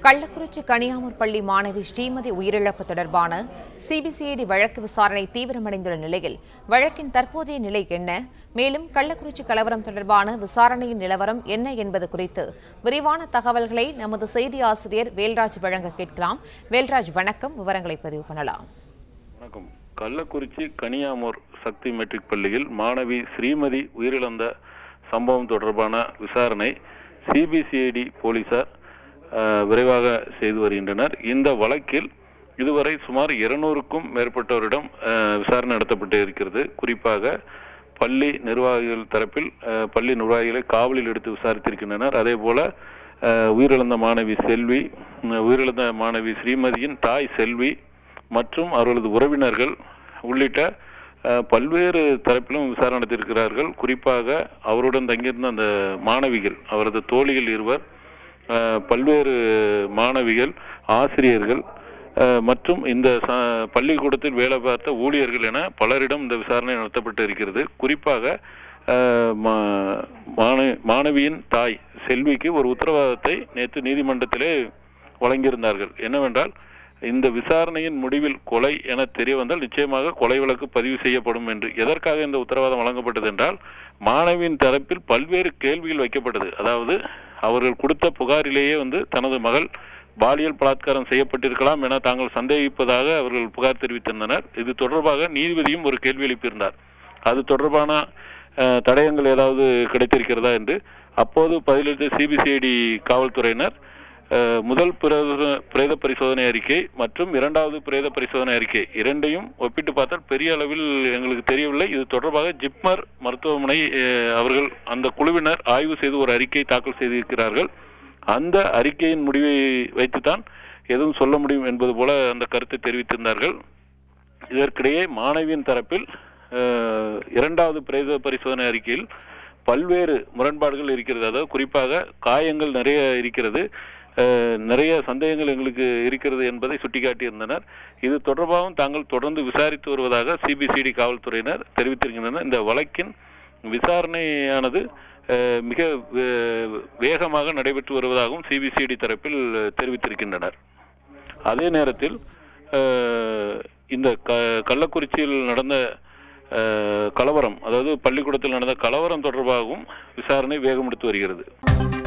கள்ளக்குறிச்சி கனியாமூர் பள்ளி மாணவி ஸ்ரீமதி உயிரிழப்பு தொடர்பான சிபிசிஐடி வழக்கு விசாரணை தீவிரமடைந்துள்ள நிலையில் வழக்கின் தற்போதைய நிலை என்ன மேலும் கள்ளக்குறிச்சி கலவரம் தொடர்பான விசாரணையின் நிலவரம் என்ன என்பது குறித்து விரிவான தகவல்களை நமது செய்தி ஆசிரியர் வேல்ராஜ் வழங்க கேட்கலாம் வேல்ராஜ் வணக்கம் விவரங்களை பதிவு பண்ணலாம் வணக்கம் கள்ளக்குறிச்சி கனியாமூர் சக்தி மெட்ரிக் பள்ளியில் மாணவி ஸ்ரீமதி உயிரிழந்த சம்பவம் தொடர்பான விசாரணை சிபிசிஐடி போலீசார் அஹ், விரைவாக செய்து வருகின்றனர் இந்த வழக்கில் இதுவரை சுமார் இருநூறுக்கும் மேற்பட்டோரிடம் அஹ், விசாரணை நடத்தப்பட்டு இருக்கிறது குறிப்பாக பள்ளி நிர்வாகிகள் தரப்பில் அஹ், பள்ளி நிர்வாகிகளை காவலில் எடுத்து விசாரித்திருக்கின்றனர் அதே போல அஹ், உயிரிழந்த மாணவி செல்வி உம், உயிரிழந்த மாணவி ஸ்ரீமதியின் தாய் செல்வி மற்றும் அவர்களது உறவினர்கள் உள்ளிட்ட அஹ், பல்வேறு தரப்பிலும் விசாரணை நடத்தியிருக்கிறார்கள் குறிப்பாக அவருடன் தங்கியிருந்த அந்த மாணவிகள் அவரது தோழிகள் இருவர் அஹ், பல்வேறு மாணவிகள் ஆசிரியர்கள் அஹ், மற்றும் இந்த ச- பள்ளிக்கூடத்தில் வேலை பார்த்த ஊழியர்கள் என பலரிடம் இந்த விசாரணை நடத்தப்பட்டு இருக்கிறது குறிப்பாக அஹ், மா- மாண- மாணவியின் தாய் செல்விக்கு ஒரு உத்தரவாதத்தை நேற்று நீதிமன்றத்திலே வழங்கியிருந்தார்கள் என்னவென்றால் இந்த விசாரணையின் முடிவில் கொலை என தெரிய வந்தால் நிச்சயமாக கொலை வழக்கு பதிவு செய்யப்படும் என்று எதற்காக இந்த உத்தரவாதம் வழங்கப்பட்டது என்றால் மாணவியின் தரப்பில் பல்வேறு கேள்விகள் வைக்கப்பட்டது அதாவது அவர்கள் கொடுத்த புகாரிலேயே வந்து தனது மகள் பாலியல் பலாத்காரம் செய்யப்பட்டிருக்கலாம் என தாங்கள் சந்தேகிப்பதாக அவர்கள் புகார் தெரிவித்திருந்தனர் இது தொடர்பாக நீதிபதியும் ஒரு கேள்வி எழுப்பியிருந்தார் அது தொடர்பான அஹ், தடயங்கள் ஏதாவது கிடைத்திருக்கிறதா என்று அப்போது பதிலளித்த சிபிசிஐடி காவல்துறையினர் அஹ், முதல் பிரேத- பிரேத பரிசோதனை அறிக்கை மற்றும் இரண்டாவது பிரேத பரிசோதனை அறிக்கை இரண்டையும் ஒப்பிட்டு பார்த்தால் பெரிய அளவில் எங்களுக்கு தெரியவில்லை இது தொடர்பாக ஜிப்மர் மருத்துவமனை அஹ், அவர்கள் அந்த குழுவினர் ஆய்வு செய்து ஒரு அறிக்கை தாக்கல் செய்திருக்கிறார்கள் அந்த அறிக்கையின் முடிவை வைத்துத்தான் எதுவும் சொல்ல முடியும் என்பது போல அந்த கருத்தை தெரிவித்திருந்தார்கள் இதற்கிடையே மாணவியின் தரப்பில் அஹ், இரண்டாவது பிரேத பரிசோதனை அறிக்கையில் பல்வேறு முரண்பாடுகள் இருக்கிறது அதாவது குறிப்பாக காயங்கள் நிறைய இருக்கிறது அஹ், நிறைய சந்தேகங்கள் எங்களுக்கு இருக்கிறது என்பதை சுட்டிக்காட்டியிருந்தனர் இது தொடர்பாகவும் தாங்கள் தொடர்ந்து விசாரித்து வருவதாக சிபிசிடி காவல்துறையினர் தெரிவித்திருக்கின்றனர் இந்த வழக்கின் விசாரணையானது அஹ், மிக வே- வேகமாக நடைபெற்று வருவதாகவும் சிபிசிடி தரப்பில் தெரிவித்திருக்கின்றனர் அதே நேரத்தில் அஹ், இந்த க கள்ளக்குறிச்சியில் நடந்த அஹ், கலவரம் அதாவது பள்ளிக்கூடத்தில் நடந்த கலவரம் தொடர்பாகவும் விசாரணை வேகமெடுத்து வருகிறது